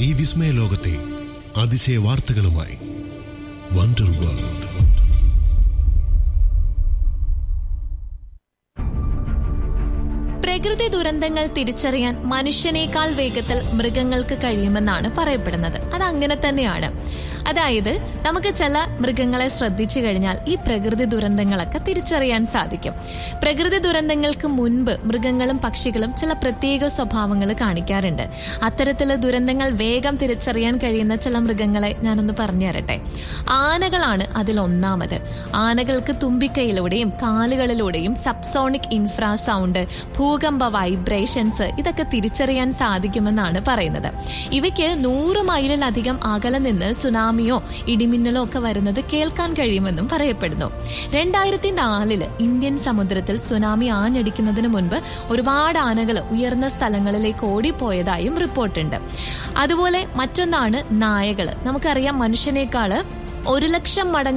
ഈ വിസ്മയ ലോകത്തെ അതിശയ വാർത്തകളുമായി വണ്ടർ വേൾഡ് പ്രകൃതി ദുരന്തങ്ങൾ തിരിച്ചറിയാൻ മനുഷ്യനേക്കാൾ വേഗത്തിൽ മൃഗങ്ങൾക്ക് കഴിയുമെന്നാണ് പറയപ്പെടുന്നത് അത് അങ്ങനെ തന്നെയാണ് അതായത് നമുക്ക് ചില മൃഗങ്ങളെ ശ്രദ്ധിച്ചു കഴിഞ്ഞാൽ ഈ പ്രകൃതി ദുരന്തങ്ങളൊക്കെ തിരിച്ചറിയാൻ സാധിക്കും പ്രകൃതി ദുരന്തങ്ങൾക്ക് മുൻപ് മൃഗങ്ങളും പക്ഷികളും ചില പ്രത്യേക സ്വഭാവങ്ങൾ കാണിക്കാറുണ്ട് അത്തരത്തിലുള്ള ദുരന്തങ്ങൾ വേഗം തിരിച്ചറിയാൻ കഴിയുന്ന ചില മൃഗങ്ങളെ ഞാനൊന്ന് പറഞ്ഞു തരട്ടെ ആനകളാണ് അതിൽ ഒന്നാമത് ആനകൾക്ക് തുമ്പിക്കൈയിലൂടെയും കാലുകളിലൂടെയും സബ്സോണിക് ഇൻഫ്രാ സൗണ്ട് ഭൂകമ്പ വൈബ്രേഷൻസ് ഇതൊക്കെ തിരിച്ചറിയാൻ സാധിക്കുമെന്നാണ് പറയുന്നത് ഇവയ്ക്ക് നൂറ് മൈലിലധികം അകലെ നിന്ന് സുനാമിയോ ഇടിമിന്നലോ ഒക്കെ വരുന്നത് കേൾക്കാൻ കഴിയുമെന്നും പറയപ്പെടുന്നു രണ്ടായിരത്തി നാലില് ഇന്ത്യൻ സമുദ്രത്തിൽ സുനാമി ആഞ്ഞടിക്കുന്നതിന് മുൻപ് ഒരുപാട് ആനകൾ ഉയർന്ന സ്ഥലങ്ങളിലേക്ക് ഓടിപ്പോയതായും റിപ്പോർട്ടുണ്ട് അതുപോലെ മറ്റൊന്നാണ് നായകള് നമുക്കറിയാം മനുഷ്യനേക്കാള് ഒരു ലക്ഷം മടങ്ങ്